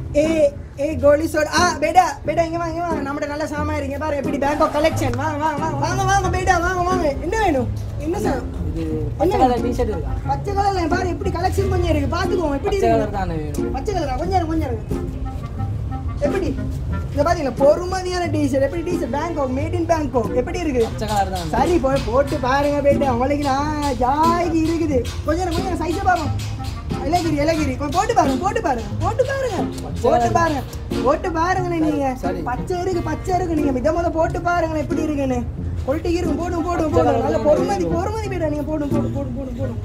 ஏ ஏ கோலி சோட் ஆ பேடா பேடா இங்க வாங்க இங்க வாங்க நம்மட நல்ல சாமா இருங்க பாருங்க எப்படி பேங்க் ஆஃப் கலெக்ஷன் வாங்க வாங்க வாங்க வாங்க வாங்க பேடா வாங்க வாங்க என்ன வேணும் என்ன சார் இது பச்சை கலர் டிஷர்ட் இருக்கா பச்சை கலர்ல பாரு எப்படி கலெக்ஷன் கொஞ்சம் இருக்கு பாத்துக்கோங்க எப்படி பச்சை இருக்கு கலர் தானே வேணும் பச்சை கலரா கொஞ்சம் இருக்கு கொஞ்சம் இருக்கு எப்படி இங்க பாத்தீங்களா பொறுமதியான டீஷர்ட் எப்படி T shirt Bangkok made in Bangkok எப்படி இருக்கு பச்சை கலர் தான் சரி போய் போட்டு பாருங்க போயிட்டு அவங்களுக்கு நான் ஜாய்க்கு இருக்குது கொஞ்சம் நேரம், கொஞ்சம் நேரம் சைஸை பாருங்க இலகிரி இலகிரி கொஞ்சம் போட்டு பாருங்க போட்டு பாருங்க போட்டு பாருங்க போட்டு பாருங்க போட்டு பாருங்கண்ணே நீங்க சரி. பச்சை இருக்கு பச்சை இருக்கு நீங்க மித முத போட்டு பாருங்களேன் எப்படி இருக்குன்னு கொல்ட்டி இருக்கும் போடும் போடும் போடும் நல்ல பொறுமதி பொறுமதி போயிடா நீங்க போடும் போடும் போடும் போடும் போடும்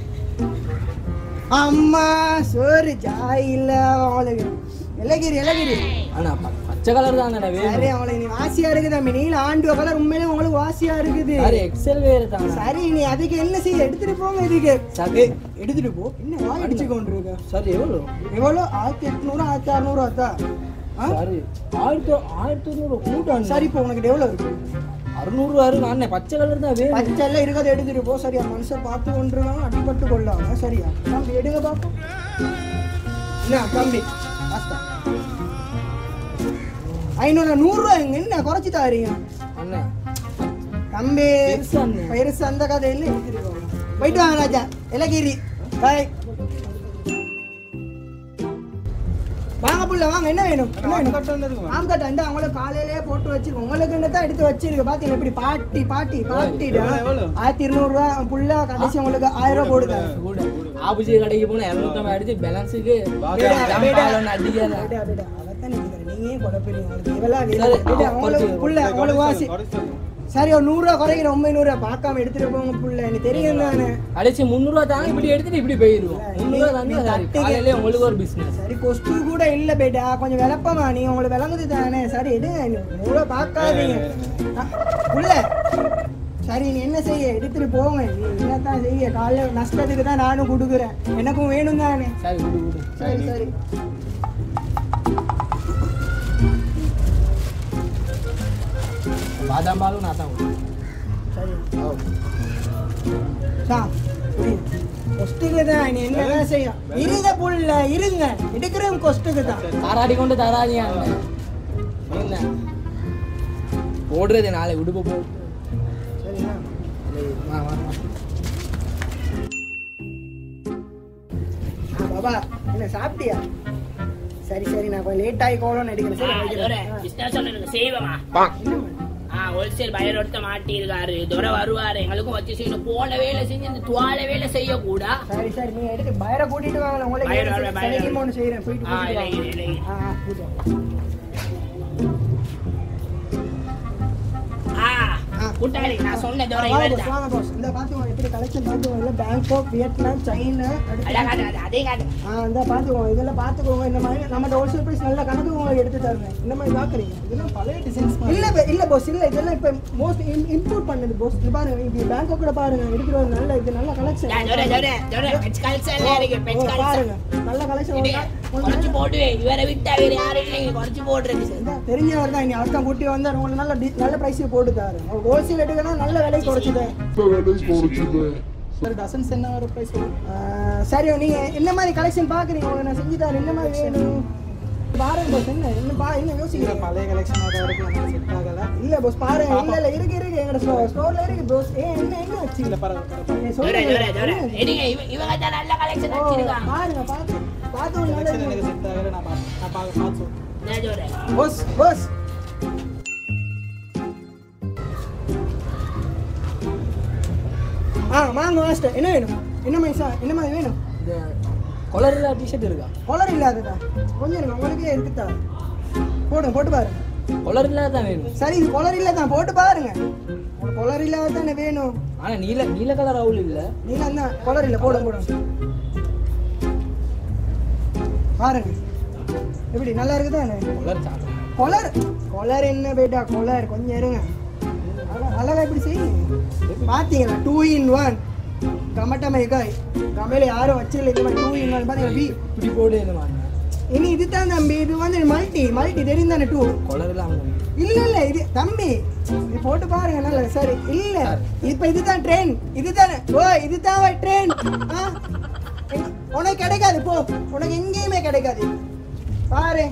அம்மா சோறு ஜாய் இல்ல அவளுக்கு இலகிரி இலகிரி ஆனா ப- பச்சை கலர் தானே சரி வேணும் அவளுக்கு நீ வாசியா இருக்குது தம்பி நீல ஆண்டு கலர் உண்மையிலே உங்களுக்கு வாசியா இருக்குது சரி எக்ஸல் வேறு தானே சரி நீ அதுக்கு என்ன செய்ய எடுத்துட்டு போங்க இதுக்கு சரி. ஏய், எடுத்துட்டு போ என்ன வாய் அடிச்சு கொண்டு இருக்க சரி எவ்வளோ எவ்வளோ ஆயிரத்தி எட்நூறு ஆயிரத்தி அறுநூறு ஆத்தா ஆ? சரி ஆயிரத்தி ஆயிரத்தி தொண்ணூறு கூட்டம் சரி இப்போ உனக்கு எவ்வளோ இருக்கு அறுநூறு அறுநூறு அண்ணே பச்சை கலர் தான் வேணும் பச்சை எல்லாம் இருக்கிறத எடுத்துட்டு போ சரியா மனுஷன் பார்த்து கொண்டுருவாங்க அடிபட்டு கொள்ளாங்க சரியா தம்பி எடுங்க பார்ப்போம் என்ன தம்பி வாஸ்தா. ஐநூறு நூறுரூவா எங்க என்ன குறைச்சி தாரீங்க அண்ணே தம்பி பெருசு அண்ணே. பெருசு அந்த கதையில எடுத்துட்டு போங்க. போயிட்டு வாங்க ராஜா இலகிரி பாய் வாங்க புள்ள வாங்க என்ன வேணும் என்ன வேணும் ஆம்கட்டா இந்த அவங்களுக்கு காலையிலேயே போட்டு வச்சிருக்கோம் உங்களுக்கு தான் எடுத்து வச்சிருக்கு பாத்தீங்களா இப்படி பாட்டி பாட்டி பாட்டிடா ஆயிரத்தி இருநூறு ரூபா புள்ள கடைசி உங்களுக்கு ஆயிரம் ரூபா போடுங்க கூட ஆபீஸ் கடைக்கு போனா இரநூத்தம்பது அடிச்சு பேலன்ஸுக்கு பேடா, பேடா. அடிக்காத விடா, விடா. அவதான் நினைக்கிறேன். நீங்க ஏன் குழப்பறீங்க? உங்களுக்கு இவெல்லாம் சரி, வேணும். விடா, அவ உங்களுக்கு குறைச்சு- புள்ள, உங்களுக்கு வாசி. சரி ஒரு நூறு ரூபா குறைக்கிற ஒன்பது ரூபா பார்க்காம எடுத்துட்டு போங்க புள்ள எனக்கு தெரியும் தானே அடிச்சு முந்நூறுவா தாங்க இப்படி எடுத்துட்டு இப்படி போயிருவோம் முந்நூறுவா நீ தாங்க சரி கட்டிக்க. காலையிலே உங்களுக்கு ஒரு பிசினஸ் சரி கொஸ்து கூட இல்ல பேட்டா கொஞ்சம் விளப்பமா நீ உங்களுக்கு விளங்குது தானே சரி எடுங்க நூறு ரூபா பார்க்காதீங்க அ, புள்ள சரி நீ என்ன செய்ய எடுத்துட்டு போங்க நீ என்னத்தான் செய்ய காலைல நஷ்டத்துக்கு தான் நானும் கொடுக்குறேன் எனக்கும் வேணும் தானே சரி விடு விடு சரி சரி பாதாம் பாலும் நான் தான் விடுவேன். சரி தான் கொஸ்டுக்கு தான் நீ என்ன செய்ய இருங்க புள்ள இருங்க எடுக்கிறேன் கொஸ்டுக்கு தான் தாராடி கொண்டு தாராதியா என்ன போடுறது நாளை விடுப்பு போ சரிண்ணா வா, வா, வா. ஆ, பாபா என்ன சாப்பிட்டியா சரி சரி நான் கொஞ்சம் லேட் ஆகி கோலம் எடுக்கிறேன் சரி வைக்கிறேன். ஆ. பிசினஸ் ஒன்று செய்வோமா என்ன மேடம்? ஆ ஹோல்சேல் பையர் ஒருத்த மாட்டியிருக்காரு துரை வருவாரு எங்களுக்கும் வச்சு செய்யணும் போன வேலை செஞ்சு இந்த துவால வேலை செய்யக்கூடா சரி சரி நீ எடுத்து பயரை கூட்டிட்டு வாங்க உங்களுக்கு பயரை வர, பயரை சரி வர. ஒன்று செய்கிறேன் போயிட்டு ஆ கூட்டிட்டு இல்லை வாங்க. இல்லை இல்லை ஆ ஆ, கூட்டிட்டு வாங்க. ஆ கூட்டாளி நான் சொன்ன துரை வாங்க இவர் boss, வாங்க boss. இந்த பார்த்துக்கோங்க எப்படி கலெக்ஷன் பார்த்துக்கோங்க இல்லை பேங்காக் வியட்நாம் சைனா அதான் காட்டு அது அதே காட்டு ஆ இந்த பார்த்துக்கோங்க இதெல்லாம் பார்த்துக்கோங்க இந்த மாதிரி நம்ம ஹோல்சேல் ப்ரைஸ் நல்ல கணக்கு உங்களுக்கு எடுத்து தருவேன் இந்த மாதிரி பார்க்குறீங்க இதெல்லாம் பழைய டிசைன்ஸ் இல்ல பே- இல்ல போஸ் இல்ல இதெல்லாம் இப்போ மோஸ்ட் இம்போர்ட் பண்ணது போஸ் இது பாருங்க இது பேங்காக் கூட பாருங்க எடுத்துட்டு வந்து நல்ல இது நல்ல கலெக்ஷன் டா, துரை துரை துரை பெச் கல்ச்சர் இருக்கு பெச் கல்ச்சர் பாருங்க நல்ல கலெக்ஷன் குறைச்சு போடுவேன் இவரை விட்டா வேற யாரும் இல்லை குறைச்சு போடுறது தெரிஞ்சவர் தான் இனி அவர்தான் கூட்டி வந்தார் உங்களுக்கு நல்ல டி- நல்ல ப்ரைஸே போட்டு தாரு ஹோல்சேல் எடுக்கணும் நல்ல விலை குறைச்சிது சார் டசன்ஸ் என்ன வர ப்ரைஸ் சரி நீங்க என்ன மாதிரி கலெக்ஷன் பாக்குறீங்க உங்களுக்கு நான் செஞ்சு தரேன் என்ன மாதிரி வேணும் பாருங்க போஸ் என்ன என்ன பா என்ன இல்லை யோசிக்கிறேன் பழைய கலெக்ஷன் அதை வரைக்கும் நமக்கு செட் ஆகலை இல்ல போஸ் பாருங்க இல்ல இல்ல இருக்கு இருக்கு எங்க ஸ்டோர்ல இருக்கு போஸ் ஏ என்ன என்ன வச்சு இல்லை பரவாயில்ல பரவாயில்ல ஏய், துரை சொல்லுங்க. துரை துரை எடுங்க இவ- இவங்க தான் நல்ல கலெக்ஷன் ஓ, வச்சிருக்காங்க பாருங்க பாத்து பாத்து ஒரு நல்ல கலெக்ஷன் எனக்கு செட் ஆகலை நான் பார்த்து நான் பார்க்க பார்த்து சொல்றேன். என்ன துரை போஸ் போஸ் ஆ வாங்க மாஸ்டர் என்ன வேணும் என்ன மாதிரி சா என்ன மாதிரி வேணும் இந்த கொலரில் டிஷர்ட் இருக்கா கொலர் இல்லாததா கொஞ்சம் இருங்க உங்களுக்கே இருக்குதா போடுங்க போட்டு பாருங்க கொலர் இல்லாத தான் வேணும் சரி இது கொலர் இல்ல தான் போட்டு பாருங்க உங்களுக்கு கொலர் இல்லாத தானே வேணும் ஆனா நீல நீல கலர் அவுள் இல்ல நீலாம் தான் கொலர் இல்ல போடுங்க போடுங்க பாருங்க எப்படி நல்லா இருக்குதானே கொலர் சாப்பிடும் கொலர் கொலர் என்ன பேட்டா கொலர் கொஞ்சம் இருங்க அழகா- அழகா எப்படி செய்யுங்க பாத்தீங்களா டூ இன் ஒன் கமட்டமை காய் கமையில யாரும் வச்சிடல இந்த மாதிரி டூ இன் ஒன் பாத்தீங்களா பி இப்படி போடு என்ன மாதிரி இனி இதுதான் தம்பி இது வந்து மல்டி மல்டி தெரியும் தானே டூ கொலர் இல்லாம இல்ல இல்ல இது தம்பி இது போட்டு பாருங்க நல்ல சரி இல்ல இப்ப இதுதான் ட்ரெயின் இதுதானே ஓ இதுதான் ட்ரெயின் உனக்கு கிடைக்காது போ உனக்கு எங்கேயுமே கிடைக்காது பாரு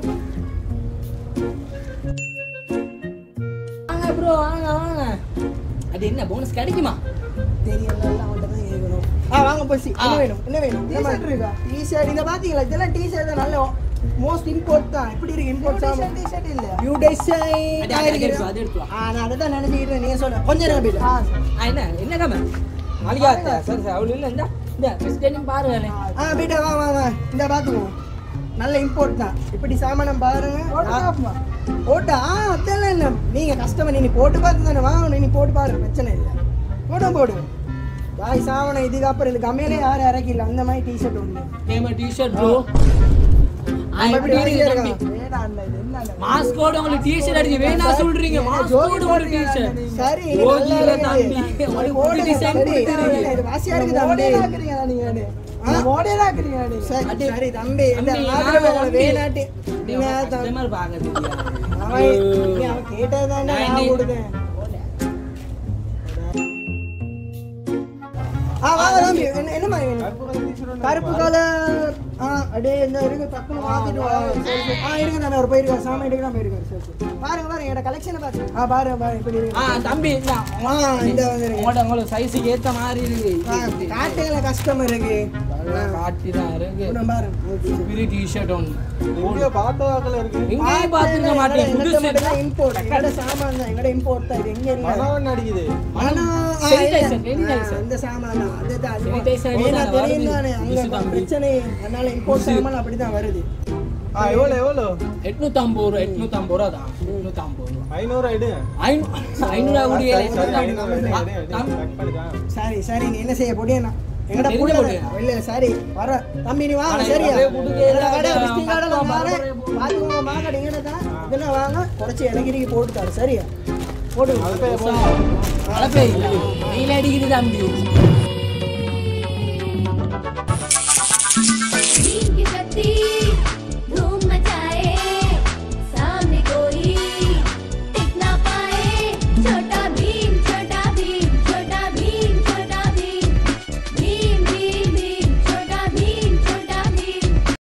வாங்க ப்ரோ வாங்க வாங்க அது என்ன போனஸ் கிடைக்குமா தெரியல அவன்கிட்ட தான் கேட்கணும் ஆ வாங்க போசி என்ன வேணும் என்ன வேணும் T-shirt இருக்கா? டிஷர்ட் இத பாத்தீங்களா இதெல்லாம் டிஷர்ட் தான் நல்ல மோஸ்ட் இம்போர்ட் தான் எப்படி இருக்கு இம்போர்ட் தான் டிஷர்ட் இல்ல நியூ டிசைன் அது- அது எடுத்து வா, அது எடுத்து வா. ஆ நான் அதை தான் நினைச்சிட்டு நீங்க சொல்ல கொஞ்ச நேரம் போயிட்டு ஆ, என்ன என்ன கம நாளைக்கு ஆத்தா சரி சரி அவ்வளோ இல்லை இந்த இந்த கிறிஸ்டியனும் பாருங்க ஆ போயிட்டு வா வா வா இந்த பாத்துக்குவோம் நல்ல இம்போர்ட் தான் இப்படி சாமானம் பாருங்க பாப்போமா? போட்டா ஆ அதெல்லாம் என்ன நீங்க கஸ்டமர் நீ போட்டு பார்த்து தானே வாங்கணும் நீ போட்டு பாரு பிரச்சனை இல்லை போடு போடு பாய் சாவனம் இதுக்கு அப்புறம் இதுக்கு அம்மையிலே யாரும் இறக்கில்ல அந்த மாதிரி டிஷர்ட் ஒன்று கேம டிஷர்ட் ப்ரோ நம்ம இப்படி வரிசையா தம்பி இருக்கான். வேணாம் இல்ல, இது என்ன இல்ல. மாஸ்கோட உங்களுக்கு டிஷர்ட் அடிச்சு வேணா சொல்றீங்க மாஸ்கோட ஒரு டிஷர்ட் சரி இது ஓகேல நல்லா தம்பி இருக்குது. உங்களுக்கு போடுங்க, புது டிசைன் சரி, கொடுத்துருங்க இது வாசியா இருக்கு தம்பி model ஆக்குறீங்களா நீங்க என்ன? ஆ? model ஆக்குறீங்களா நீங்க? சரி, சரி தம்பி இந்த தம்பி, ஆதரவு நான் உங்களுக்கு தம்பி. வேணாட்டி நீங்க தம்பி. கஸ்டமர் பாக்குறது அவன் நீ அவன் கேட்டதுதானே நான் நான் இன்னைக்கு- கொடுத்தேன் ஆ வாங்க தம்பி என்ன என்ன மாதிரி வேணும் கருப்பு colour t-shirt ஒண்ணு கருப்பு கலர் ஆ அடே இந்த இருக்கு டக்குனு மாத்திட்டு வா ஆ இருக்கு நான் ஒரு போயிருக்கேன் சாமி எடுக்க நான் போயிருக்கேன் சரி சரி பாருங்க பாருங்க என்னோட கலெக்ஷனை பாருங்க ஆ பாருங்க பாருங்க இப்படி ஆ இருக்கு தம்பி இந்த ஆ இந்த வந்துருக்கு உங்களோட உங்களுக்கு சைஸுக்கு ஏத்த மாதிரி இருக்கு ஆ, காட்டுங்கள கஷ்டம் இருக்கு காட்டி தான் இருக்கு இவ்வளவு பாருங்க பெரிய டிஷர்ட் ஒன்று எங்கேயோ பார்த்ததாக்கல இருக்கு எங்கேயும் பார்த்துருக்க மாட்டேன் புதுசு இம்போர்ட் எங்கட சாமான் தான் எங்கட இம்போர்ட் தான் இது எங்க இருக்கு மனம் ஒண்ணு அடிக்குது ஆனா, ஆ, Sanitizer, இல்ல. sanitizer. ஆ, இந்த சாமான் தான் அதுதான் Sanitizer ஏன்னா தான் தெரியும் வருது. தானே அங்க புதுசு தம்பி. பிரச்சனை அதனால இம்போர்ட் புதுசு. சாமான் அப்படிதான் வருது ஆ எவ்வளோ எவ்வளோ எட்நூத்தம்பது ரூபா எட்நூத்தம்பது ரூபா தான் எட்நூத்தம்பது ரூபா ஐநூறு ஆயிடு ஐநூறு ஐநூறுவா சரி, சரி, சரி, கூட எடு, எடு, எடு, கட் பண்ணிக்கலாம். சரி சரி நீ என்ன செய்ய போட்டியா எங்கட தெரிஞ்ச புள்ள போட்டியா? இல்ல சரி வர தம்பி நீ வாங்க ஆனா, சரியா அப்படியே கொடுக்க எங்கட கடை இல்லாத விசிட்டிங் கார்டுல பக்கம் வாங்க பரபரை போட்டு. பாத்துக்கோங்க வாங்க எங்கட தான் இதெல்லாம் வாங்க குறைச்சி இலகிரிக்கு போட்டு தர சரியா போட்டு அது போய் போதும். மழை பெய்யுது வெயில் அடிக்குது தம்பி